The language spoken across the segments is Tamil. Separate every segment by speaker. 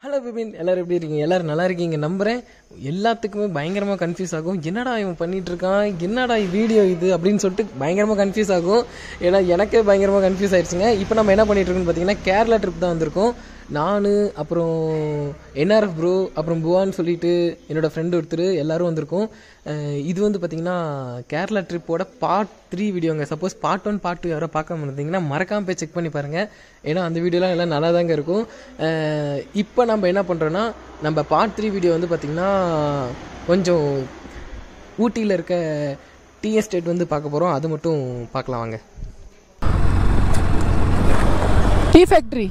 Speaker 1: ஹலோ பிபின் எல்லாரும் எப்படி இருக்கீங்க எல்லாரும் நல்லா இருக்கீங்க நம்புறேன் எல்லாத்துக்குமே பயங்கரமாக கன்ஃபியூஸ் ஆகும் என்னடா இவன் பண்ணிட்டு இருக்கான் என்னடா வீடியோ இது அப்படின்னு சொல்லிட்டு பயங்கரமாக கன்ஃபியூஸ் ஆகும் ஏன்னா எனக்கே பயங்கரமாக கன்ஃபியூஸ் ஆயிடுச்சுங்க இப்போ நம்ம என்ன பண்ணிட்டு இருக்கோம்னு பார்த்தீங்கன்னா கேரளா ட்ரிப் தான் வந்திருக்கோம் நான் அப்புறம் என்ஆர்எஃப் ப்ரோ அப்புறம் புவான்னு சொல்லிட்டு என்னோட ஃப்ரெண்டு ஒருத்தர் எல்லாரும் வந்திருக்கோம் அஹ் இது வந்து பார்த்தீங்கன்னா கேரளா ட்ரிப்போட பார்ட் த்ரீ வீடியோங்க suppose part one part two யாரோ பார்க்காம இருந்தீங்கன்னா மறக்காம போய் செக் பண்ணி பாருங்கள் ஏன்னா அந்த வீடியோலாம் எல்லாம் நல்லா தாங்க இருக்கும் இப்போ நம்ம என்ன பண்ணுறோன்னா நம்ம பார்ட் த்ரீ வீடியோ வந்து பார்த்திங்கன்னா கொஞ்சம் ஊட்டியில் இருக்க டீ எஸ்டேட் வந்து பார்க்க போகிறோம் அது மட்டும் பார்க்கலாம் வாங்க
Speaker 2: டீ ஃபேக்ட்ரி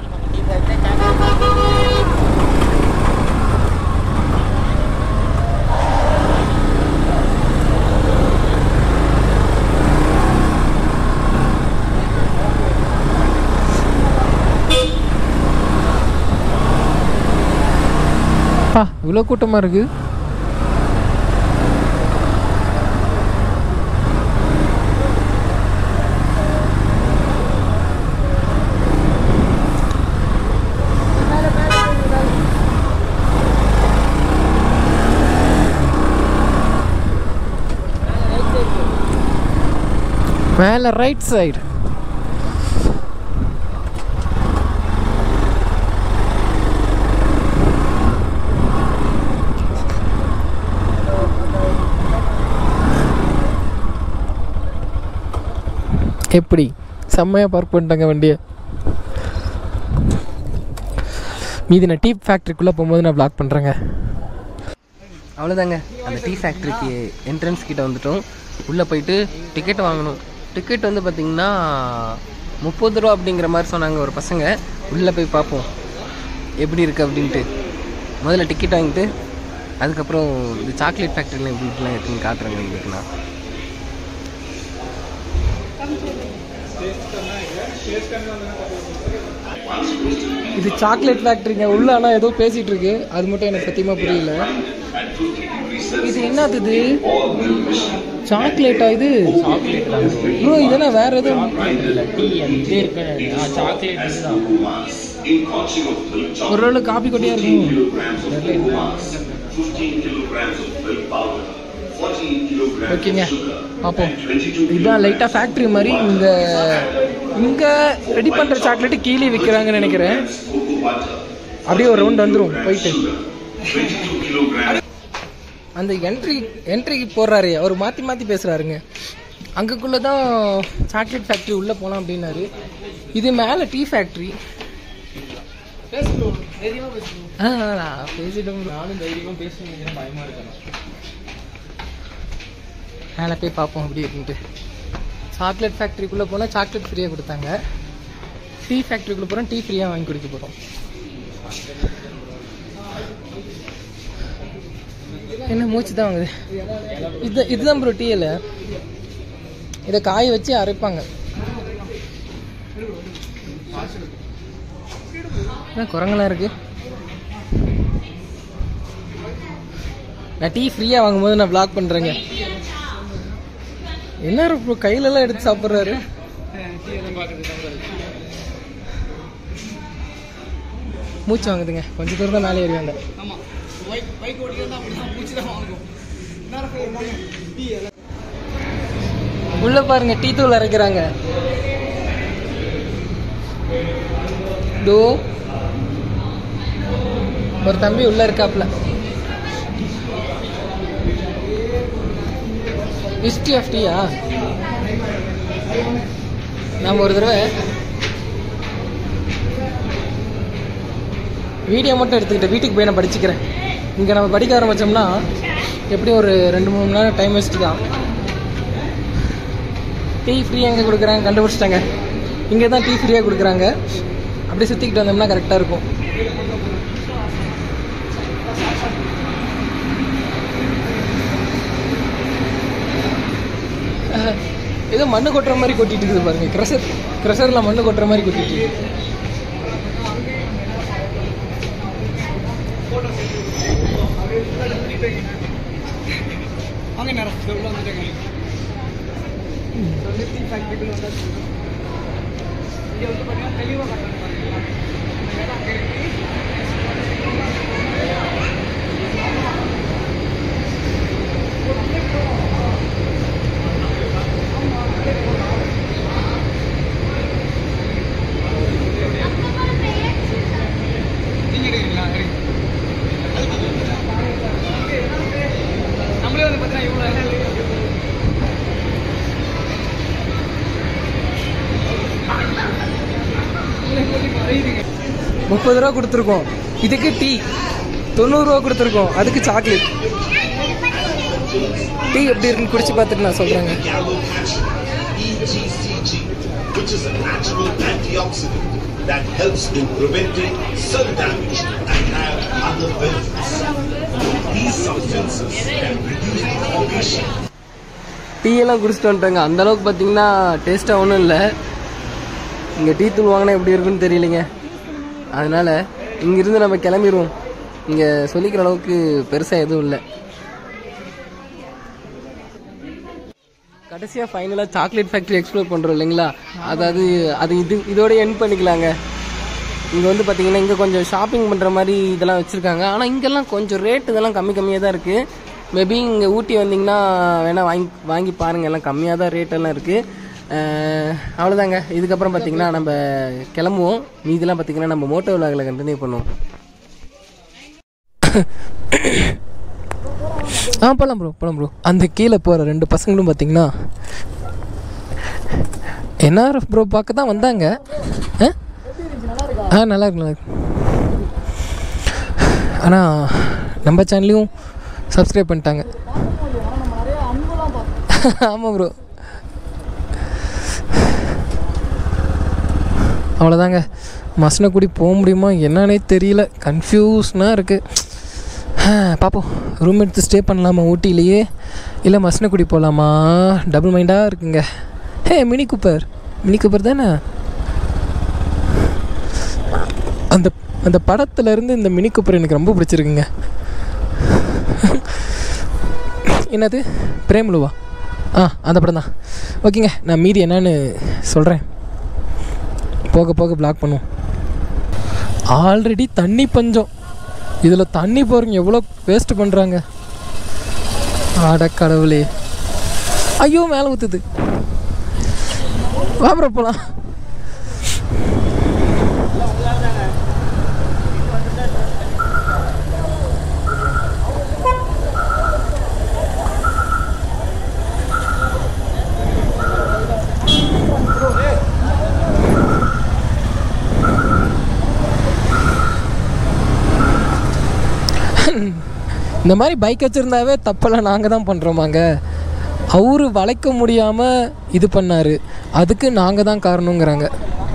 Speaker 2: பா இவ்வளோ கூட்டமாக இருக்குது மேலே ரைட் சைடு எப்படி செம்மையாக பார்க் பண்ணிட்டாங்க வண்டியை மீதி நான் டீ ஃபேக்ட்ரிக்குள்ளே போகும்போது நான் ப்ளாக் பண்ணுறேங்க
Speaker 1: அவ்வளோதாங்க அந்த டீ ஃபேக்ட்ரிக்கு என்ட்ரன்ஸ் கிட்ட வந்துட்டோம் உள்ளே போயிட்டு டிக்கெட் வாங்கணும் டிக்கெட் வந்து பார்த்திங்கன்னா முப்பது ரூபா அப்படிங்கிற மாதிரி சொன்னாங்க ஒரு பசங்க உள்ளே போய் பார்ப்போம் எப்படி இருக்குது அப்படின்ட்டு முதல்ல டிக்கெட் வாங்கிட்டு அதுக்கப்புறம் இந்த சாக்லேட் ஃபேக்ட்ரியில் எப்படி இப்படிலாம் இருக்குன்னு காட்டுறேங்க உங்களுக்கு நான்
Speaker 2: இது சாக்லேட் ஃபேக்ட்ரிங்க உள்ள ஆனால் ஏதோ பேசிட்டு இருக்கு அது மட்டும் எனக்கு சத்தியமாக புரியல இது என்னது இது சாக்லேட்டா இது ப்ரோ இதெல்லாம் வேற எதுவும் ஒருவேளை காப்பி கொட்டியா இருக்கும் ஓகேங்க பார்ப்போம் இதுதான் லைட்டாக ஃபேக்ட்ரி மாதிரி இங்கே இங்கே ரெடி பண்ணுற சாக்லேட்டு கீழே விற்கிறாங்கன்னு நினைக்கிறேன் அப்படியே ஒரு ரவுண்ட் வந்துடும் போயிட்டு அந்த என்ட்ரி என்ட்ரிக்கு போடுறாரு அவர் மாற்றி மாற்றி பேசுகிறாருங்க அங்கக்குள்ளே தான் சாக்லேட் ஃபேக்ட்ரி உள்ளே போகலாம் அப்படின்னாரு இது மேலே டீ ஃபேக்ட்ரி ஆ பேசிட்டோம் நானும் தைரியமாக பேசுவேன் பயமாக இருக்கேன் மேலே போய் பார்ப்போம் எப்படி இருக்குன்ட்டு சாக்லேட் ஃபேக்ட்ரிக்குள்ளே போனால் சாக்லேட் ஃப்ரீயாக கொடுத்தாங்க டீ ஃபேக்ட்ரிக்குள்ளே போகிறோம் டீ ஃப்ரீயாக வாங்கி குடிக்க போகிறோம் என்ன மூச்சு தான் வாங்குது இது இதுதான் ப்ரோ டீ இல்லை இதை காய வச்சு அரைப்பாங்க என்ன குரங்கெல்லாம் இருக்கு நான் டீ ஃப்ரீயாக வாங்கும்போது நான் ப்ளாக் பண்ணுறேங்க என்ன ப்ரோ கையிலலாம் எடுத்து சாப்பிட்றாரு மூச்சு வாங்குதுங்க கொஞ்சம் தூரம் தான் மேலே ஏறிவாங்க உள்ள பாருங்க டீ தூள் அரைக்கிறாங்க தோ ஒரு தம்பி உள்ள இருக்காப்ல ஹிஸ்ட்ரி ஆஃப் டீயா நாம் ஒரு தடவை வீடியோ மட்டும் எடுத்துக்கிட்டு வீட்டுக்கு போய் நான் படிச்சுக்கிறேன் இங்கே நம்ம படிக்க ஆரம்பித்தோம்னா எப்படியும் ஒரு ரெண்டு மூணு மணி நேரம் டைம் வேஸ்ட்டு தான் டீ ஃப்ரீயாக எங்கே கொடுக்குறாங்க கண்டுபிடிச்சிட்டாங்க இங்கே தான் டீ ஃப்ரீயாக கொடுக்குறாங்க அப்படியே சுற்றிக்கிட்டு வந்தோம்னா கரெக்டாக இருக்கும் அஹ், ஏதோ மண்ணு கொட்டுற மாதிரி கொட்டிட்டு இருக்குது பாருங்க க்ரெஷர் க்ரெஷரில் மண்ணு கொட்டுற மாதிரி கொட்டிட்டு இருக்கு முப்பது ரூபா கொடுத்துருக்கோம் இதுக்கு டீ தொண்ணூறுரூவா கொடுத்துருக்கோம் அதுக்கு சாக்லேட் டீ எப்படி இருக்குன்னு குடிச்சு பார்த்துட்டு நான் சொல்கிறேங்க
Speaker 3: EGCG, which is a natural antioxidant that helps in preventing cell damage and have other benefits. These substances can reduce the formation
Speaker 1: tea எல்லாம் குடிச்சிட்டு வந்துட்டாங்க அந்த அளவுக்கு பார்த்தீங்கன்னா டேஸ்ட்டாக ஒன்றும் இல்லை இங்கே டீ தூள் வாங்கினா எப்படி இருக்குன்னு தெரியலைங்க அதனால இங்கிருந்து நம்ம கிளம்பிடுவோம் இங்கே சொல்லிக்கிற அளவுக்கு பெருசாக எதுவும் இல்லை கடைசியாக ஃபைனலாக சாக்லேட் ஃபேக்ட்ரி எக்ஸ்ப்ளோர் பண்ணுறோம் இல்லைங்களா அதாவது அது இது இதோட என் பண்ணிக்கலாங்க இங்கே வந்து பார்த்தீங்கன்னா இங்கே கொஞ்சம் ஷாப்பிங் பண்ணுற மாதிரி இதெல்லாம் வச்சுருக்காங்க ஆனால் இங்கெல்லாம் கொஞ்சம் ரேட் இதெல்லாம் கம்மி கம்மியாக தான் இருக்குது மேபி இங்கே ஊட்டி வந்தீங்கன்னா வேணால் வாங்கி வாங்கி பாருங்கள் எல்லாம் கம்மியாக தான் ரேட் எல்லாம் இருக்குது அவ்வளோதாங்க இதுக்கப்புறம் பார்த்தீங்கன்னா நம்ம கிளம்புவோம் மீதெல்லாம் பார்த்தீங்கன்னா நம்ம மோட்டோ விலாகில் கண்டினியூ பண்ணுவோம்
Speaker 2: ஆ போகலாம் ப்ரோ போகலாம் ப்ரோ அந்த கீழே போகிற ரெண்டு பசங்களும் பார்த்தீங்கன்னா என்ஆர்எஃப் ப்ரோ பார்க்க தான் வந்தாங்க ஆ? ஆ நல்லா இருக்கு நல்லா இருக்கு ஆனால் நம்ம சேனலையும் சப்ஸ்கிரைப் பண்ணிட்டாங்க ஆமாம் ப்ரோ அவ்வளோதாங்க மசனக்குடி போக முடியுமா என்னன்னே தெரியல கன்ஃபியூஸ்னாக இருக்குது பார்ப்போம் ரூம் எடுத்து ஸ்டே பண்ணலாமா ஊட்டிலேயே இல்லை மசனக்குடி போகலாமா டபுள் மைண்டாக இருக்குங்க hey Mini Cooper Mini Cooper தானே அந்த அந்த படத்துல இருந்து இந்த மினி கூப்பர் எனக்கு ரொம்ப பிடிச்சிருக்குங்க என்னது பிரேம்லுவா ஆ அந்த படம் தான் ஓகேங்க நான் மீதி என்னன்னு சொல்கிறேன் போக போக பிளாக் பண்ணுவோம் ஆல்ரெடி தண்ணி பஞ்சம் இதில் தண்ணி போகிறவங்க எவ்வளோ வேஸ்ட் பண்ணுறாங்க ஆட கடவுளே ஐயோ மேலே ஊற்றுது வாபுற போகலாம் இந்த மாதிரி பைக் வச்சுருந்தாவே தப்பெல்லாம் நாங்கள் தான் பண்ணுறோமாங்க அவரு வளைக்க முடியாமல் இது பண்ணார் அதுக்கு நாங்கள் தான் காரணங்கிறாங்க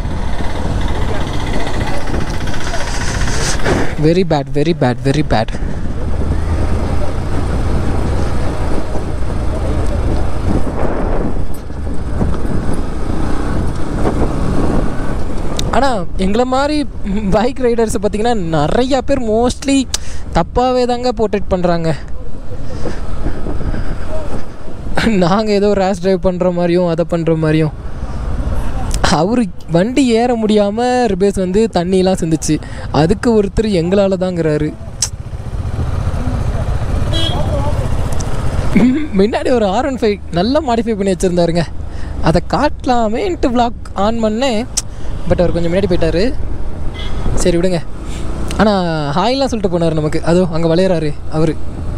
Speaker 2: very bad very bad very bad ஆனால் எங்களை மாதிரி பைக் ரைடர்ஸ் பார்த்தீங்கன்னா நிறையா பேர் மோஸ்ட்லி தப்பாகவே தாங்க போர்ட்ரேட் பண்ணுறாங்க நாங்கள் ஏதோ ரேஷ் டிரைவ் பண்ணுற மாதிரியும் அதை பண்ணுற மாதிரியும் அவர் வண்டி ஏற முடியாமல் ரிபேஸ் வந்து தண்ணியெலாம் சிந்துச்சு அதுக்கு ஒருத்தர் எங்களால் தாங்கிறாரு முன்னாடி ஒரு ஆர் ஒன் ஃபைவ் நல்லா மாடிஃபை பண்ணி வச்சுருந்தாருங்க அதை காட்டலாமேன்ட்டு vlog ஆன் பண்ணேன் பட் அவர் கொஞ்சம் முன்னாடி போயிட்டாரு சரி விடுங்க ஆனால் ஹாய்லாம் சொல்லிட்டு போனார் நமக்கு அதோ அங்கே விளையாடுறாரு அவர்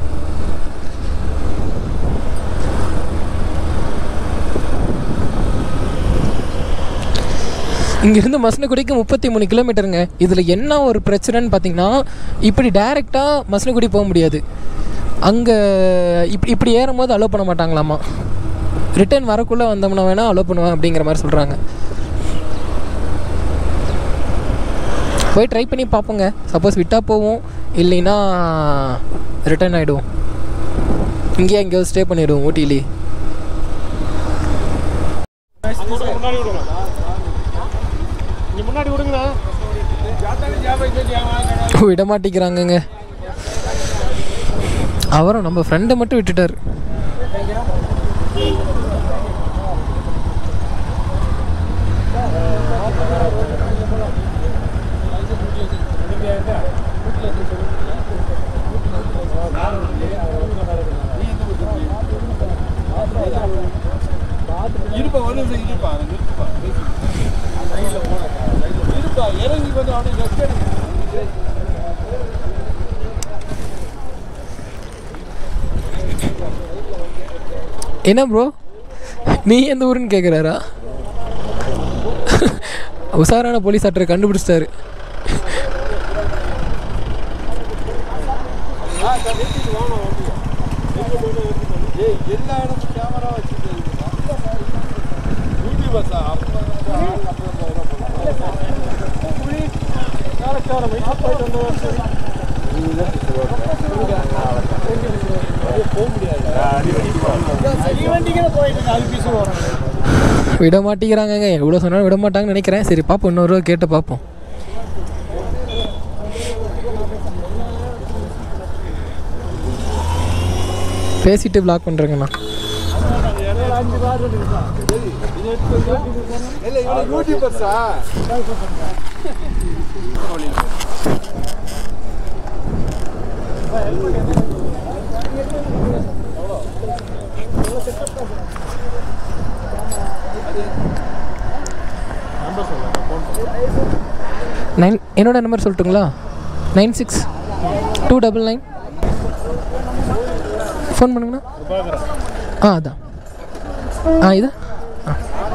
Speaker 2: இங்கேருந்து மசனகுடிக்கு முப்பத்தி மூணு கிலோமீட்டருங்க இதில் என்ன ஒரு பிரச்சனைன்னு பார்த்தீங்கன்னா இப்படி டைரெக்டாக மசனகுடி போக முடியாது அங்கே இப்படி இப்படி ஏறும்போது அலோவ் பண்ண மாட்டாங்களாமா ரிட்டர்ன் வரக்குள்ளே வந்தோம்னா வேணால் அலோவ் பண்ணுவேன் அப்படிங்கிற மாதிரி சொல்கிறாங்க போய் ட்ரை பண்ணி பார்ப்போங்க சப்போஸ் விட்டால் போவோம் இல்லைன்னா ரிட்டர்ன் ஆகிடுவோம் இங்கேயே எங்கேயோ ஸ்டே பண்ணிவிடுவோம் ஊட்டிலே விட மாட்டேங்கிறாங்கங்க அவரும் நம்ம ஃப்ரெண்டை மட்டும் விட்டுட்டார்
Speaker 4: இருப்பா ஒரு நிமிஷம் இருப்பா இருப்பா இருப்பா இறங்கி வந்து அப்படியே ரெஸ்ட் எடுங்க
Speaker 2: என்ன ப்ரோ நீ எந்த ஊருன்னு கேட்குறாரா உஷாரான போலீஸ் ஆட்டரை கண்டுபிடிச்சிட்டாரு
Speaker 4: ஆ சார் நிறுத்திட்டு வாங்க வண்டியை ஏய் எல்லா இடமும் கேமரா வச்சுட்டு யூடியூபர் சார் அப்புறம்
Speaker 2: விட மாட்டேங்கிறாங்கங்க எவ்வளோ சொன்னாலும் விட மாட்டாங்கன்னு நினைக்கிறேன் சரி பார்ப்போம் இன்னொரு ரூபா கேட்டு பார்ப்போம் பேசிட்டு பிளாக் பண்ணுறேங்கண்ணா
Speaker 4: இல்லை இவனை யூடியூபர் சார்
Speaker 2: நைன் என்னோட நம்பர் சொல்லட்டுங்களா nine six two double nine phone பண்ணுங்கண்ணா ஆ அதான் ஆ இதா ஆ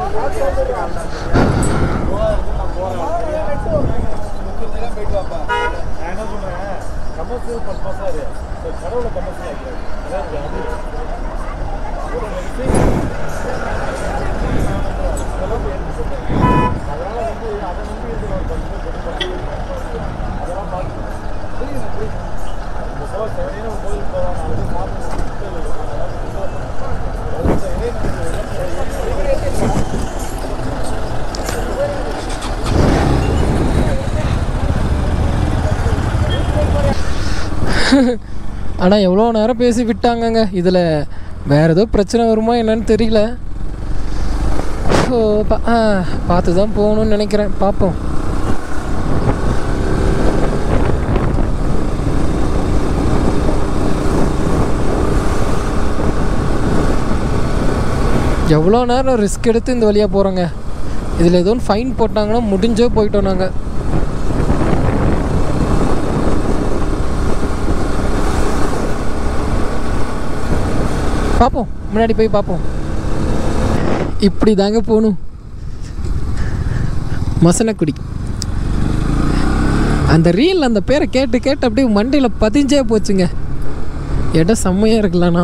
Speaker 4: நான் என்ன சொல்றேன் கமர்ஷியல் பர்பஸாக இரு சரி, கடவுளை கமர்ஷியல் ஆக்கிறாரு அதாவது அது ஒரு விஷயம் செலவு ஏற்பட்டு அதனால வந்து அதை நம்பி இருக்கிற ஒரு பத்து அதெல்லாம் பார்த்து புரியுது புரியுது இந்த செலவு தேவையான ஒரு கோயில் போகலாம் நாலு பேர் சாப்பிட்டு
Speaker 2: ஆனால் எவ்வளோ நேரம் பேசி விட்டாங்கங்க இதில் வேறு ஏதோ பிரச்சனை வருமா என்னன்னு தெரியல ஸோ பா ஆ பார்த்து தான் போகணும்னு நினைக்கிறேன் பார்ப்போம் எவ்வளோ நேரம் ரிஸ்க் எடுத்து இந்த வழியாக போகிறோங்க இதில் ஏதோ ஃபைன் போட்டாங்கன்னா முடிஞ்சோ போயிட்டோம் நாங்கள் பார்ப்போம் முன்னாடி போய் பார்ப்போம் இப்படி தாங்க போகணும் மசனக்குடி அந்த ரீல் அந்த பேரை கேட்டு கேட்டு அப்படியே மண்டையில் பதிஞ்சே போச்சுங்க இடம் செம்மையாக இருக்கலாண்ணா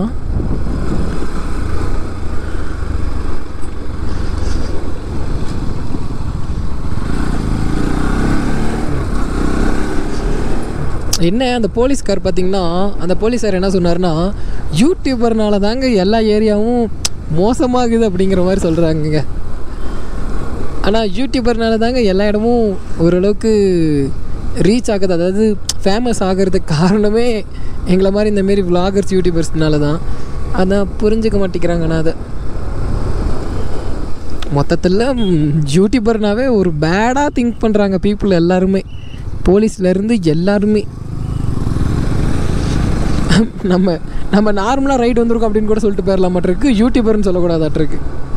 Speaker 2: என்ன அந்த போலீஸ்கார் பார்த்தீங்கன்னா அந்த போலீஸார் என்ன சொன்னார்னா யூடியூபர்னால தாங்க எல்லா ஏரியாவும் மோசமாகுது அப்படிங்கிற மாதிரி சொல்கிறாங்கங்க ஆனால் யூடியூபர்னால தாங்க எல்லா இடமும் ஓரளவுக்கு ரீச் ஆகுது அதாவது ஃபேமஸ் ஆகிறதுக்கு காரணமே எங்களை மாதிரி இந்த மாரி விலாகர்ஸ் யூடியூபர்ஸ்னால தான் அதான் புரிஞ்சுக்க மாட்டேங்கிறாங்கண்ணா அதை மொத்தத்தில் யூடியூபர்னாவே ஒரு பேடாக திங்க் பண்ணுறாங்க பீப்புள் எல்லாருமே போலீஸ்லேருந்து எல்லாருமே நம்ம நம்ம நார்மலாக ரைட் வந்திருக்கோம் அப்படின்னு கூட சொல்லிட்டு போயிடலாம் மாட்டிருக்கு யூடியூபர்னு சொல்லக்கூடாதாட்டிருக்கு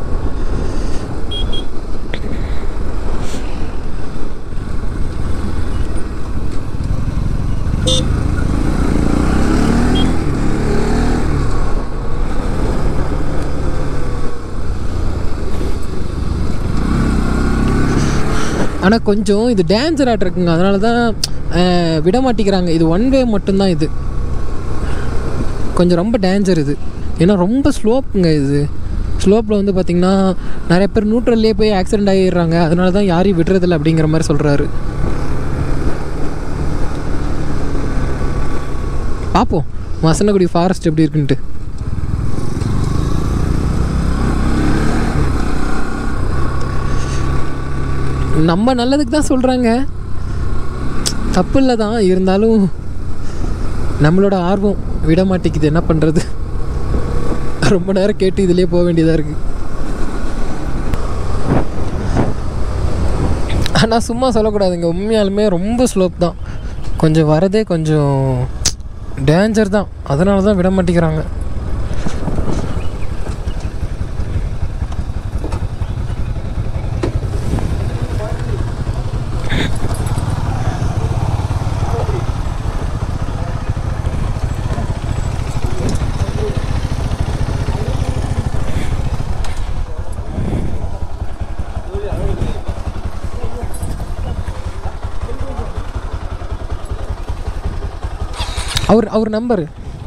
Speaker 2: ஆனால் கொஞ்சம் இது டேஞ்சர் இருக்குங்க அதனால தான் அஹ், விட மாட்டேங்கிறாங்க இது ஒன் வே மட்டும்தான் இது கொஞ்சம் ரொம்ப டேஞ்சர் இது ஏன்னா ரொம்ப ஸ்லோப்புங்க இது ஸ்லோப்பில் வந்து பார்த்திங்கன்னா நிறைய பேர் நியூட்ரல்லே போய் ஆக்சிடென்ட் ஆகிடுறாங்க அதனால தான் யாரையும் விடுறதில்ல அப்படிங்கிற மாதிரி சொல்கிறாரு பார்ப்போம் மசனகுடி ஃபாரஸ்ட் எப்படி இருக்குன்ட்டு நம்ம நல்லதுக்கு தான் சொல்கிறாங்க தப்பு இல்லை தான் இருந்தாலும் நம்மளோட ஆர்வம் விட மாட்டேங்குது என்ன பண்ணுறது ரொம்ப நேரம் கேட்டு இதிலே போக வேண்டியதாக இருக்குது ஆனால் சும்மா சொல்லக்கூடாதுங்க உண்மையாலுமே ரொம்ப ஸ்லோப் தான் கொஞ்சம் வரதே கொஞ்சம் டேஞ்சர் தான் அதனால தான் விட மாட்டேங்கிறாங்க அவர் அவர் நம்பர்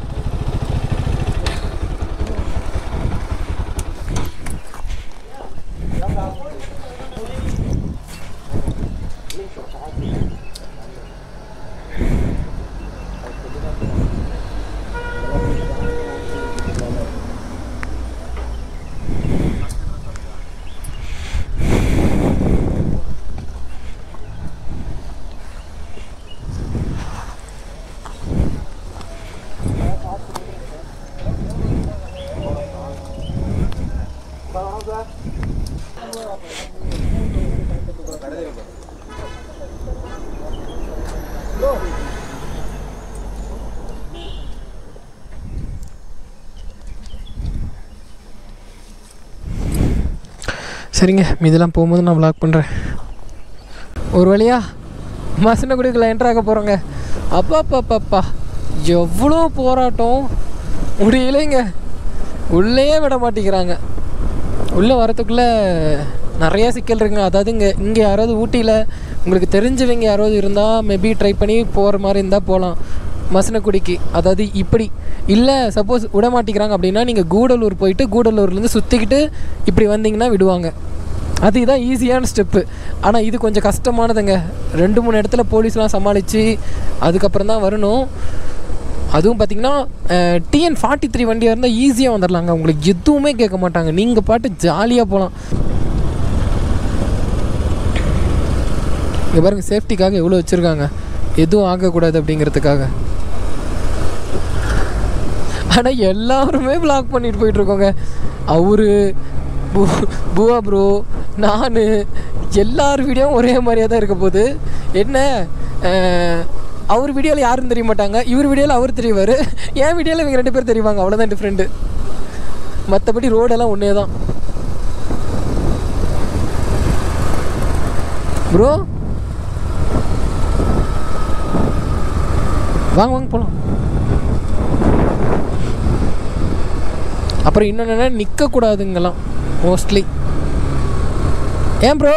Speaker 2: சரிங்க இதெல்லாம் போகும்போது நான் வ்ளாக் பண்ணுறேன் ஒரு வழியா மசனகுடிக்குள்ள என்ட்ரு ஆக போகிறோங்க அப்பா அப்பா அப்பா அப்பா எவ்வளோ போராட்டம் முடியலைங்க உள்ளேயே விட மாட்டேங்கிறாங்க உள்ளே வரத்துக்குள்ளே நிறைய சிக்கல் இருக்குங்க அதாவது இங்கே இங்கே யாராவது ஊட்டியில் உங்களுக்கு தெரிஞ்சவங்க யாராவது இருந்தால் மேபி ட்ரை பண்ணி போகிற மாதிரி இருந்தால் போகலாம் மசனக்குடிக்கு அதாவது இப்படி இல்லை சப்போஸ் விட மாட்டேங்கிறாங்க அப்படின்னா நீங்கள் கூடலூர் போயிட்டு கூடலூர்லேருந்து சுற்றிக்கிட்டு இப்படி வந்தீங்கன்னா விடுவாங்க அதுதான் ஈஸியான ஸ்டெப்பு ஆனால் இது கொஞ்சம் கஷ்டமானதுங்க ரெண்டு மூணு இடத்துல போலீஸ்லாம் சமாளித்து அதுக்கப்புறம் தான் வரணும் அதுவும் பார்த்தீங்கன்னா டிஎன் ஃபார்ட்டி த்ரீ வண்டியாக இருந்தால் ஈஸியாக வந்துடலாங்க உங்களுக்கு எதுவுமே கேட்க மாட்டாங்க நீங்கள் பாட்டு ஜாலியாக போகலாம் இங்கே பாருங்கள் சேஃப்டிக்காக எவ்வளோ வச்சுருக்காங்க எதுவும் ஆகக்கூடாது அப்படிங்கிறதுக்காக ஆனால் எல்லாருமே பிளாக் பண்ணிட்டு போயிட்டுருக்கோங்க அவரு பூ பூவா ப்ரோ நான் எல்லார் வீடியோவும் ஒரே மாதிரியே தான் இருக்க போகுது என்ன அஹ், அவர் வீடியோவில் யாரும் தெரிய மாட்டாங்க இவர் வீடியோவில் அவர் தெரியவார் என் வீடியோவில் இவங்க ரெண்டு பேர் தெரிவாங்க அவ்வளோதான் டிஃப்ரெண்ட்டு மற்றபடி ரோடெல்லாம் ஒன்றே தான் ப்ரோ வாங்க வாங்க போகலாம் அப்புறம் இன்னொன்று என்ன நிற்கக்கூடாதுங்கெல்லாம் மோஸ்ட்லி ஏன் ப்ரோ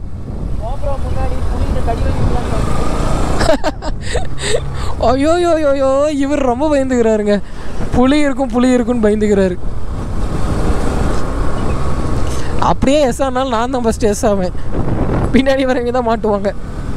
Speaker 2: ஐயோ யோ யோ யோ இவர் ரொம்ப பயந்துக்கிறாருங்க புலி இருக்கும் புலி இருக்கும்னு பயந்துக்கிறாரு அப்படியே எஸ் ஆனாலும் நான் தான் ஃபஸ்ட்டு எஸ் ஆவேன் பின்னாடி வரவங்க தான் மாட்டுவாங்க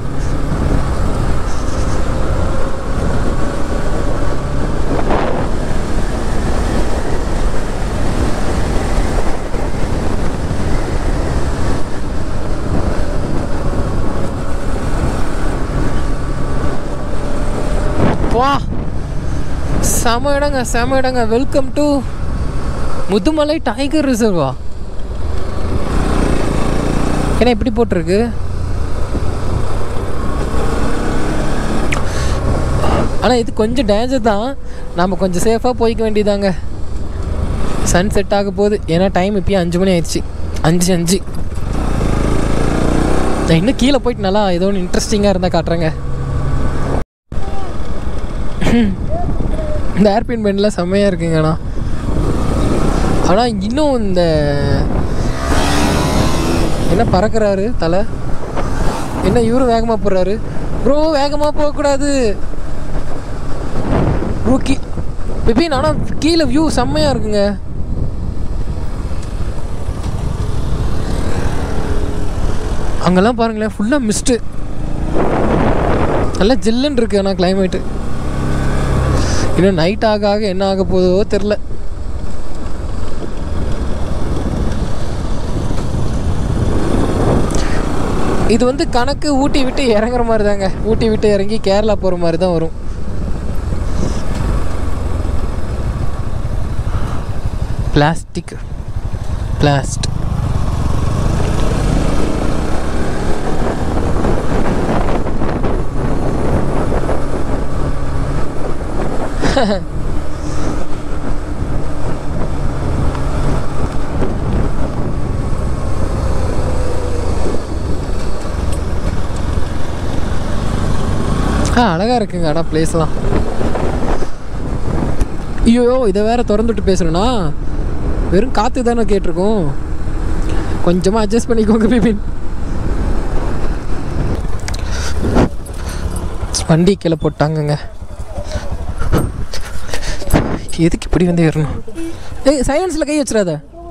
Speaker 2: வா செம இடங்க செம இடங்க வெல்கம் டு முதுமலை டைகர் ரிசர்வா ஏன்னா இப்படி போட்டிருக்கு ஆனால் இது கொஞ்சம் டேஞ்சர் தான் நாம் கொஞ்சம் சேஃபாக போய்க்க வேண்டியதாங்க சன் செட் ஆக போகுது ஏன்னா டைம் இப்பயும் அஞ்சு மணி ஆயிடுச்சு அஞ்சு அஞ்சு நான் இன்னும் கீழே போயிட்டு நல்லா ஏதோ ஒன்று இன்ட்ரெஸ்டிங்காக இருந்தால் காட்டுறேங்க இந்த ஏர்பின் பெண்ட்லாம் செம்மையாக இருக்குங்கண்ணா ஆனால் இன்னும் இந்த என்ன பறக்கிறாரு தலை என்ன இவரும் வேகமாக போடுறாரு ப்ரோ வேகமாக போகக்கூடாது ப்ரோ கீ பிபின் ஆனால் கீழே வியூ செம்மையாக இருக்குங்க அங்கெல்லாம் பாருங்களேன் ஃபுல்லாக மிஸ்ட்டு நல்லா ஜில்லுன்னு இருக்கு ஆனால் கிளைமேட்டு இன்னும் நைட் ஆக ஆக என்ன ஆக போதோ தெரில இது வந்து கணக்கு ஊட்டி விட்டு இறங்குற மாதிரி தாங்க ஊட்டி விட்டு இறங்கி கேரளா போகிற மாதிரி தான் வரும் பிளாஸ்டிக் பிளாஸ்ட் ஆ அழகாக இருக்குங்க ஆனால் பிளேஸ்லாம் ஐயோ இதை வேற திறந்துட்டு பேசுகிறேன்னா வெறும் காற்று தானே கேட்டிருக்கோம் கொஞ்சமாக அட்ஜஸ்ட் பண்ணிக்கோங்க பிபின் வண்டி கீழே போட்டாங்கங்க எதுக்கு இப்படி வந்து ஏறணும் ஏய் சைலன்ஸில் கை வச்சிடாத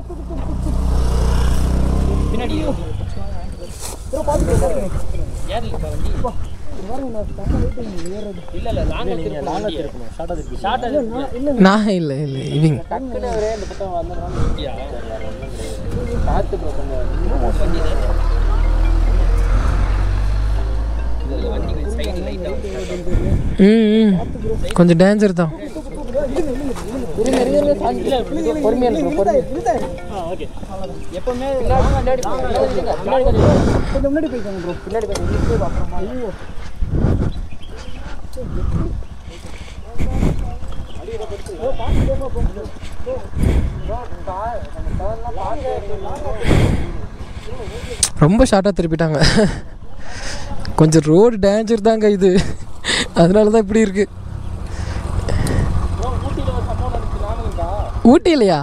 Speaker 2: நான் இல்லை இல்லை இவங்க ம் ம். கொஞ்சம் டேஞ்சர் தான்
Speaker 4: கொஞ்சம் முன்னாடி போய்க்கோங்க ப்ரோ பின்னாடி போய் அப்புறமா ஐயோ
Speaker 2: ரொம்ப ஷார்ட்டாக திருப்பிட்டாங்க கொஞ்சம் ரோடு டேஞ்சர் தாங்க இது அதனால தான் இப்படி இருக்கு ஊட்டிலையா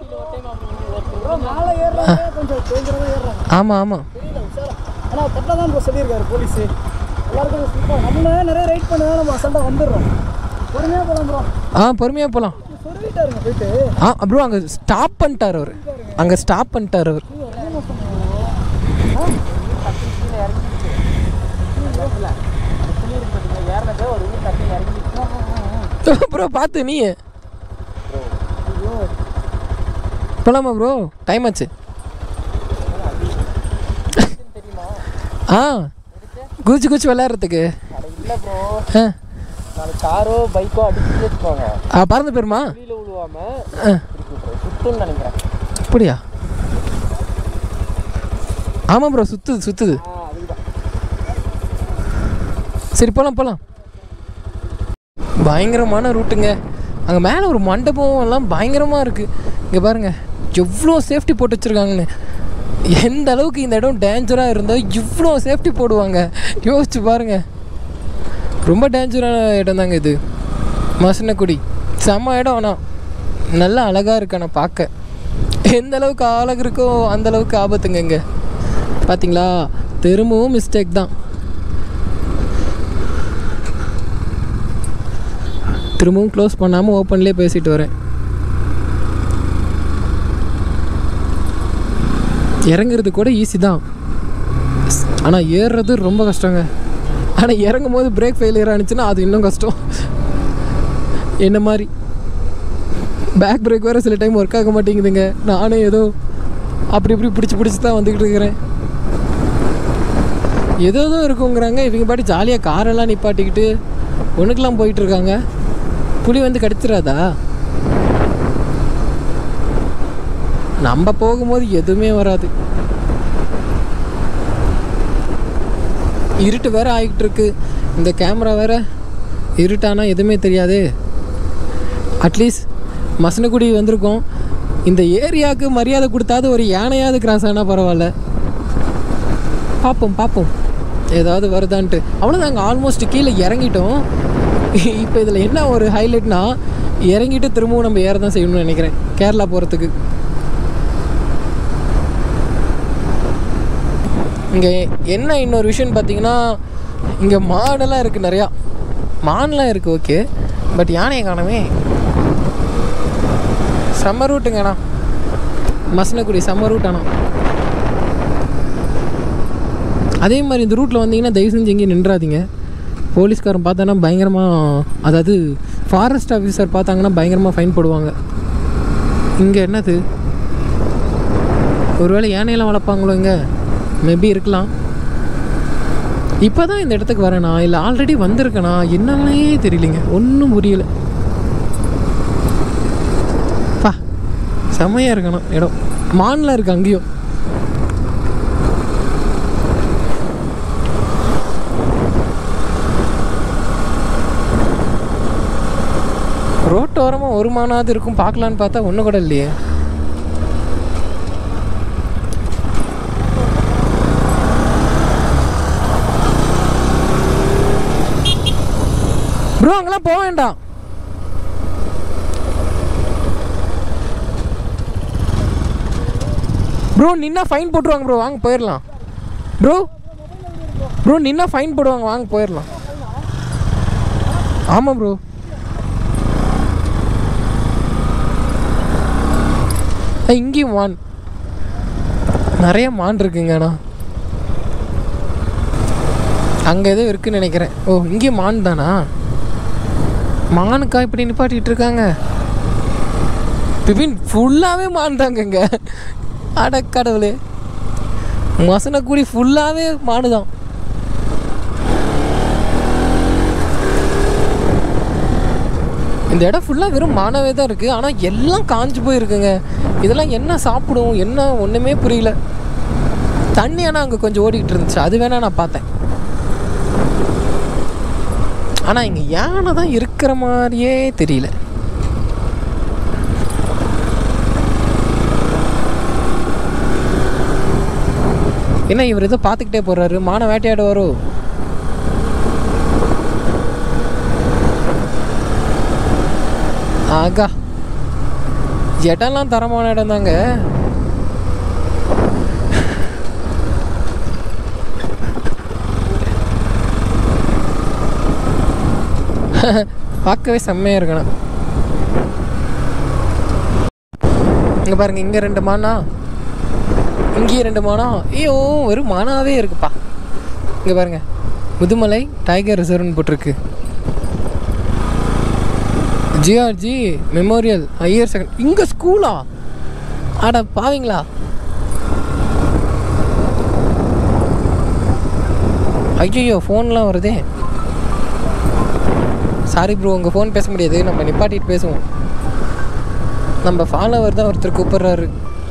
Speaker 4: மேலே ஏறுறாங்க கொஞ்சம் டேஞ்சராக ஏறுறாங்க
Speaker 2: ஆமாம் ஆமாம்
Speaker 4: ஆனால் கரெக்டாக தான் ப்ரோ சொல்லியிருக்காரு போலீஸு எல்லாருக்கும் ஸ்லிப்பாக நம்ம நிறைய ரைட் பண்ணா நம்ம அசல்ட்டாக வந்துடுறோம் பொறுமையாக போகலாம் ப்ரோ
Speaker 2: ஆ பொறுமையாக போகலாம்
Speaker 4: சொல்லிட்டாருங்க போயிட்டு
Speaker 2: ஆ ப்ரோ அங்கே ஸ்டாப் பண்ணிட்டார் அவர் அங்கே ஸ்டாப் பண்ணிட்டார் அவர் ப்ரோ பார்த்து நீ போலாமா ப்ரோ டைம் ஆச்சு ஆ குதிச்சு குதிச்சு விளையாடுறதுக்கு
Speaker 1: இல்லை ப்ரோ
Speaker 2: ஆ
Speaker 1: நாளைக்கு காரோ பைக்கோ அடிச்சு வச்சுக்கோங்க
Speaker 2: ஆ பறந்து போயிருமா
Speaker 1: கீழே விழுவாம
Speaker 2: ஆ
Speaker 1: சுத்துன்னு நினைக்கிறேன்
Speaker 2: அப்படியா ஆமாம் ப்ரோ சுத்துது சுத்துது சரி போகலாம் போகலாம் பயங்கரமான ரூட்டுங்க அங்கே மேலே ஒரு மண்டபம் எல்லாம் பயங்கரமாக இருக்குது இங்கே பாருங்கள் எவ்வளோ சேஃப்டி போட்டு வச்சுருக்காங்கன்னு எந்த அளவுக்கு இந்த இடம் டேஞ்சராக இருந்தால் இவ்வளோ சேஃப்டி போடுவாங்க யோசிச்சு பாருங்கள் ரொம்ப டேஞ்சரான இடம் தாங்க இது மசனக்குடி செம்ம இடம் ஆனால் நல்லா அழகாக இருக்கு ஆனால் பார்க்க எந்த அளவுக்கு அழகு இருக்கோ அந்த அளவுக்கு ஆபத்துங்க இங்கே பார்த்தீங்களா திரும்பவும் மிஸ்டேக் தான் திரும்பவும் க்ளோஸ் பண்ணாமல் ஓப்பன்லேயே பேசிட்டு வரேன் இறங்குறது கூட ஈஸி தான் ஆனால் ஏறுறது ரொம்ப கஷ்டங்க ஆனால் இறங்கும் போது பிரேக் ஃபெயிலியர் ஆனிச்சுன்னா அது இன்னும் கஷ்டம் என்ன மாதிரி பேக் பிரேக் வேறு சில டைம் ஒர்க் ஆக மாட்டேங்குதுங்க நானே ஏதோ அப்படி இப்படி பிடிச்சி பிடிச்சி தான் வந்துக்கிட்டு இருக்கிறேன் ஏதோ ஏதோ இருக்குங்கிறாங்க இவங்க பாட்டி ஜாலியாக காரெல்லாம் நிப்பாட்டிக்கிட்டு ஒன்றுக்கெல்லாம் போயிட்டுருக்காங்க புலி வந்து கடிச்சிடாதா நம்ம போகும்போது எதுவுமே வராது இருட்டு வேற ஆகிட்டு இருக்கு இந்த கேமரா வேற இருட்டானா எதுவுமே தெரியாது அட்லீஸ்ட் மசனக்குடி வந்திருக்கோம் இந்த ஏரியாவுக்கு மரியாதை கொடுத்தாது ஒரு யானையாவது கிராஸ் ஆனால் பரவாயில்ல பார்ப்போம் பார்ப்போம் ஏதாவது வருதான்ட்டு அவ்வளோதாங்க ஆல்மோஸ்ட் கீழே இறங்கிட்டோம் இப்போ இதில் என்ன ஒரு ஹைலைட்னா இறங்கிட்டு திரும்பவும் நம்ம ஏற தான் செய்யணும்னு நினைக்கிறேன் கேரளா போகிறதுக்கு இங்கே என்ன இன்னொரு விஷயம்னு பார்த்தீங்கன்னா இங்கே மாடெல்லாம் இருக்குது நிறையா மான்லாம் இருக்குது ஓகே பட் யானையை காணவே செம்ம ரூட்டுங்கண்ணா மசனக்குடி செம்ம ரூட் ஆனால் அதே மாதிரி இந்த ரூட்டில் வந்தீங்கன்னா தயவு செஞ்சு எங்கேயும் நின்றாதீங்க போலீஸ்காரன் பார்த்தானா பயங்கரமாக அதாவது ஃபாரஸ்ட் ஆஃபீஸர் பார்த்தாங்கன்னா பயங்கரமாக ஃபைன் போடுவாங்க இங்கே என்னது ஒருவேளை யானையெல்லாம் வளர்ப்பாங்களோ இங்கே மேபி இருக்கலாம் இப்போ தான் இந்த இடத்துக்கு வரேனா இல்லை ஆல்ரெடி வந்திருக்கேனா என்னன்னே தெரியலைங்க ஒன்றும் புரியல பா செம்மையாக இருக்கணும் இடம் மான்லாம் இருக்கு அங்கேயும் ரோட்டோரமாக ஒரு மானாவது இருக்கும் பார்க்கலான்னு பார்த்தா ஒன்று கூட இல்லையே ப்ரோ அங்கெல்லாம் போக வேண்டாம் ப்ரோ நின்னா ஃபைன் போட்டுருவாங்க ப்ரோ வாங்க போயிடலாம் ப்ரோ ப்ரோ நின்னா ஃபைன் போடுவாங்க வாங்க போயிடலாம் ஆமாம் ப்ரோ ஆ, இங்கேயும் மான் நிறைய மான் இருக்குங்க அண்ணா அங்கே ஏதோ இருக்குன்னு நினைக்கிறேன் ஓ இங்கேயும் மான் தானா மானுக்கா இப்படி நிப்பாட்டிட்டு இருக்காங்க பிபின் ஃபுல்லாகவே மான் தாங்கங்க அட கடவுளே மசனக்குடி ஃபுல்லாகவே மாடு தான் இந்த இடம் ஃபுல்லாக வெறும் மானவே தான் இருக்குது ஆனால் எல்லாம் காஞ்சு போயிருக்குங்க இதெல்லாம் என்ன சாப்பிடும் என்ன ஒன்றுமே புரியல தண்ணி ஆனால் அங்கே கொஞ்சம் ஓடிக்கிட்டு இருந்துச்சு அது வேணால் நான் பார்த்தேன் ஆனால் இங்கே யானை தான் இருக்கிற மாதிரியே தெரியல என்ன இவர் ஏதோ பார்த்துக்கிட்டே போகிறாரு மான வேட்டையாட வரும் ஆகா இடம்லாம் தரமான இடம் தாங்க பார்க்கவே செம்மையாக இருக்கணும் இங்கே பாருங்க இங்கே ரெண்டு மானா இங்கேயும் ரெண்டு மானா ஐயோ ஒரு மானாவே இருக்குப்பா இங்கே பாருங்க முதுமலை டைகர் ரிசர்வ்னு போட்டிருக்கு ஜிஆர்ஜி மெமோரியல் ஹையர் செகண்ட் இங்கே ஸ்கூலா அட பாவீங்களா ஐயோ ஃபோன்லாம் வருதே சாரி ப்ரோ உங்கள் ஃபோன் பேச முடியாது நம்ம நிப்பாட்டிட்டு பேசுவோம் நம்ம ஃபாலோவர் தான் ஒருத்தர் கூப்பிட்றாரு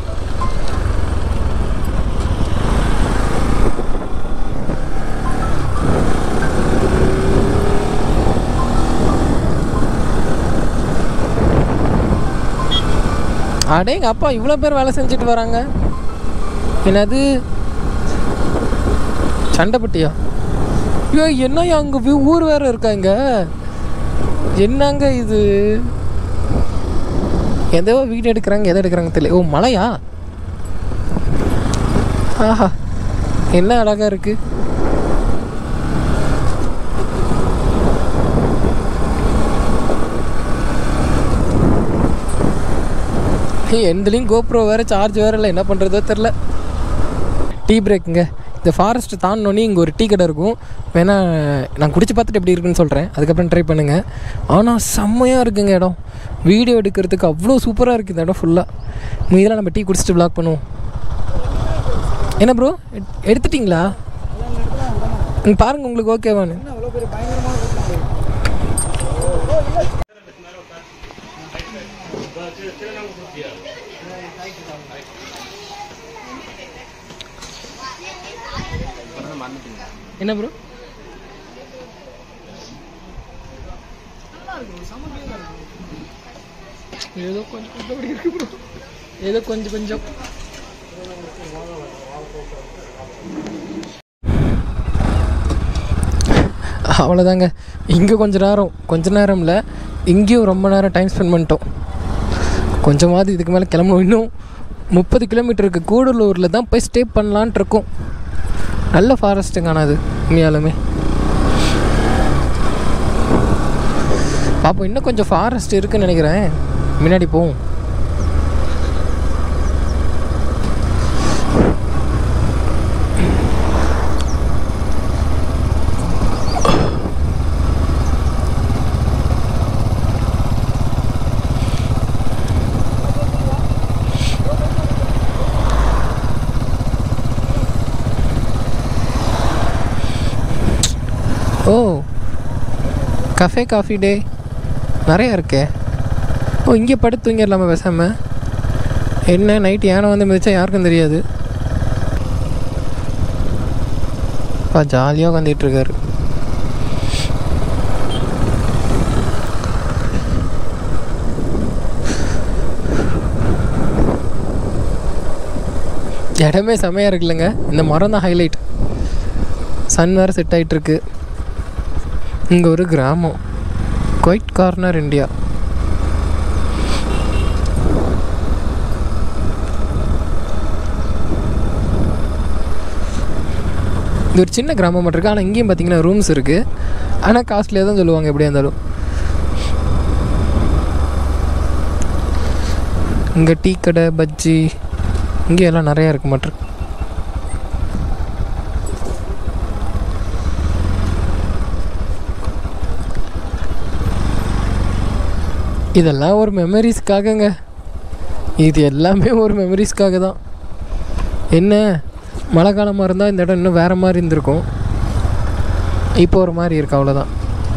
Speaker 2: அடேங்க அப்பா இவ்வளோ பேர் வேலை செஞ்சுட்டு வராங்க என்னது சண்டைப்பட்டியா ஐயோ என்னய்யா அங்கே ஊர் வேற இருக்காங்க என்னங்க இது எதோ வீடு எடுக்கிறாங்க எதை எடுக்கிறாங்க தெரியல ஓ மலையா ஆஹா என்ன அழகா இருக்கு எந்தலையும் கோப்ரோ வேறு சார்ஜ் வேறு இல்லை என்ன பண்ணுறதோ தெரில டீ பிரேக்குங்க இந்த ஃபாரஸ்ட் தாண்டினோன்னே இங்கே ஒரு டீ கடை இருக்கும் வேணா நான் குடிச்சு பார்த்துட்டு எப்படி இருக்குன்னு சொல்கிறேன் அதுக்கப்புறம் ட்ரை பண்ணுங்கள் ஆனால் செம்மையாக இருக்குங்க இடம் வீடியோ எடுக்கிறதுக்கு அவ்வளோ சூப்பராக இருக்குது இந்த இடம் ஃபுல்லாக இதெல்லாம் நம்ம டீ குடிச்சிட்டு vlog பண்ணுவோம் என்ன ப்ரோ எடுத்துட்டிங்களா ம், பாருங்க உங்களுக்கு ஓகேவான்னு
Speaker 4: அவ்வளோ பெரிய பயங்கரமான கூட்டம்
Speaker 2: என்ன ப்ரோ ஏதோ கொஞ்சம் கொஞ்சம் அப்படி இருக்கு ப்ரோ ஏதோ கொஞ்சம் கொஞ்சம் அவ்வளோதாங்க இங்கே கொஞ்ச நேரம் கொஞ்ச நேரம் இல்லை இங்கேயும் ரொம்ப நேரம் டைம் ஸ்பெண்ட் பண்ணிட்டோம் கொஞ்சமாவது இதுக்கு மேலே கிளம்பணும் இன்னும் முப்பது கிலோமீட்டருக்கு கூடலூரில் தான் போய் ஸ்டே பண்ணலான்ட்டு இருக்கோம் நல்ல ஃபாரஸ்ட்டுங்க ஆனால் அது உண்மையாலுமே பார்ப்போம் இன்னும் கொஞ்சம் ஃபாரஸ்ட் இருக்குன்னு நினைக்கிறேன் முன்னாடி போவோம் ஓ கஃபே காஃபி டே நிறையா இருக்கே ஓ இங்கே படுத்து தூங்கிடலாமா பேசாமல் என்ன நைட்டு யானை வந்து மிதிச்சா யாருக்கும் தெரியாது அப்பா ஜாலியாக உட்காந்துட்டு இருக்காரு இடமே செமையாக இருக்குல்லங்க இந்த மரம் தான் ஹைலைட் சன் வேறு செட் ஆகிட்டுருக்கு இங்கே ஒரு கிராமம் குவைட் கார்னர் இந்தியா இது ஒரு சின்ன கிராமம் மட்டும் இருக்குது ஆனால் இங்கேயும் பார்த்தீங்கன்னா ரூம்ஸ் இருக்குது ஆனால் காஸ்ட்லியாக தான் சொல்லுவாங்க எப்படியா இருந்தாலும் இங்கே டீ கடை பஜ்ஜி இங்கே எல்லாம் நிறையா இருக்கு மாட்டிருக்கு இதெல்லாம் ஒரு மெமரிஸ்க்காகங்க இது எல்லாமே ஒரு மெமரிஸ்க்காக தான் என்ன மழை காலமாக இருந்தால் இந்த இடம் இன்னும் வேறு மாதிரி இருந்திருக்கும் இப்போ ஒரு மாதிரி இருக்கு அவ்வளோதான்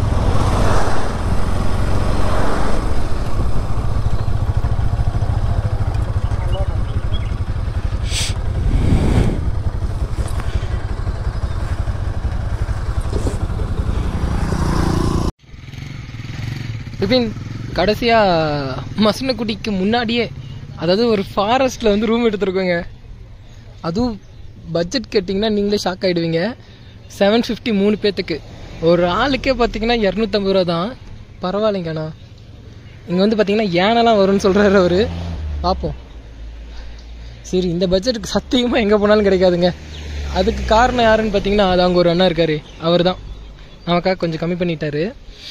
Speaker 2: விபின் கடைசியாக மசனக்குடிக்கு முன்னாடியே அதாவது ஒரு ஃபாரஸ்ட்டில் வந்து ரூம் எடுத்துருக்கோங்க அதுவும் பட்ஜெட் கேட்டிங்கன்னா நீங்களே ஷாக் ஆகிடுவீங்க செவன் ஃபிஃப்டி மூணு பேர்த்துக்கு ஒரு ஆளுக்கே பார்த்தீங்கன்னா இரநூத்தம்பது ரூபா தான் பரவாயில்லைங்கண்ணா இங்கே வந்து பார்த்தீங்கன்னா யானைலாம் வரும்னு சொல்கிறாரு அவர் பார்ப்போம் சரி இந்த பட்ஜெட்டுக்கு சத்தியமாக எங்கே போனாலும் கிடைக்காதுங்க அதுக்கு காரணம் யாருன்னு பார்த்தீங்கன்னா அது அங்கே ஒரு அண்ணா இருக்கார் அவர் தான் நமக்காக கொஞ்சம் கம்மி பண்ணிட்டாரு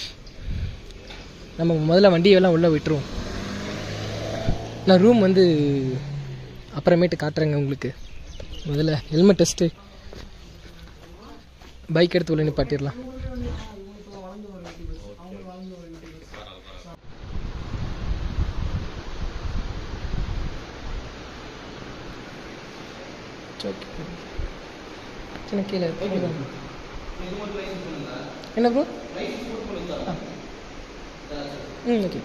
Speaker 2: நம்ம முதல்ல வண்டியெல்லாம் உள்ளே விட்டுருவோம் நான் ரூம் வந்து அப்புறமேட்டு காட்டுறேங்க உங்களுக்கு முதல்ல ஹெல்மெட் டெஸ்ட்டு பைக் எடுத்து உள்ள நிப்பாட்டிடலாம் சின்ன கீழே இருக்கு. என்ன ப்ரோ ம் ஓகே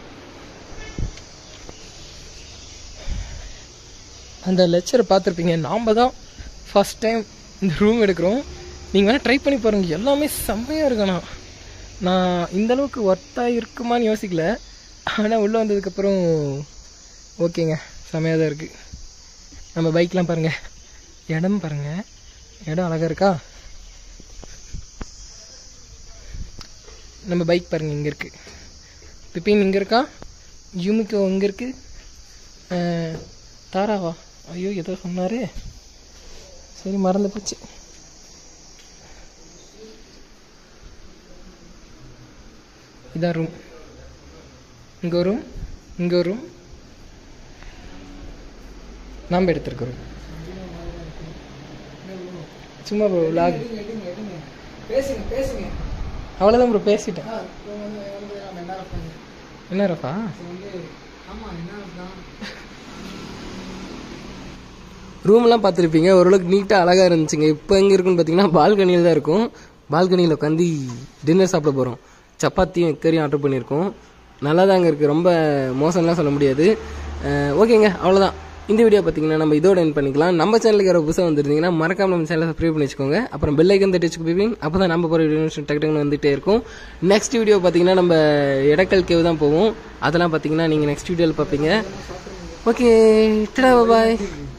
Speaker 2: அந்த லெக்சரை பார்த்துருப்பீங்க நாம் தான் ஃபஸ்ட் டைம் இந்த ரூம் எடுக்கிறோம் நீங்கள் வேணால் ட்ரை பண்ணி பாருங்கள் எல்லாமே செம்மையாக இருக்கண்ணா நான் இந்த அளவுக்கு ஒர்த்தாக இருக்குமான்னு யோசிக்கல ஆனால் உள்ளே வந்ததுக்கப்புறம் ஓகேங்க செம்மையாக தான் இருக்குது நம்ம பைக்லாம் பாருங்கள் இடம் பாருங்கள் இடம் அழகாக இருக்கா நம்ம பைக் பாருங்கள் இங்கே இருக்குது பிபின் இங்கே இருக்கா யூமிக்கோ இங்கே இருக்குது தாராவா ஐயோ ஏதோ சொன்னாரு சரி மறந்து போச்சு இதான் ரூம் இங்கே ஒரு ரூம் இங்கே ஒரு ரூம் நாம் எடுத்திருக்க ரூம் சும்மா ப்ரோ லாக்
Speaker 1: பேசுங்க பேசுங்க
Speaker 2: அவ்வளோதான் ப்ரோ பேசிட்டேன் என்ன ரஃபா ரூம்லாம் பார்த்துருப்பீங்க ஓரளவுக்கு நீட்டாக அழகாக இருந்துச்சுங்க இப்போ எங்கே இருக்குன்னு பார்த்தீங்கன்னா பால்கனியில் தான் இருக்கும் பால்கனியில் உட்காந்து டின்னர் சாப்பிட போகிறோம் சப்பாத்தியும் கறியும் ஆர்டர் பண்ணியிருக்கோம் நல்லா தாங்க இருக்குது ரொம்ப மோசம்லாம் சொல்ல முடியாது அஹ் ஓகேங்க அவ்வளோதான் இந்த வீடியோ பார்த்தீங்கன்னா நம்ம இதோட என் பண்ணிக்கலாம் நம்ம சேனலுக்கு யாரோ புதுசாக வந்துருந்தீங்கன்னா மறக்காம நம்ம சேனலை சப்ஸ்கிரைப் பண்ணி வச்சுக்கோங்க அப்புறம் பெல் ஐக்கன் தட்டி வச்சுக்கோங்க அப்போ தான் நம்ம போகிற வீடியோ டக்கு டக்குன்னு வந்துகிட்டே இருக்கும் நெக்ஸ்ட் வீடியோ பார்த்தீங்கன்னா நம்ம எடக்கல் கேவ் தான் போவோம் அதெல்லாம் பார்த்தீங்கன்னா நீங்கள் நெக்ஸ்ட் வீடியோவில் பார்ப்பீங்க ஓகே டடா பாய்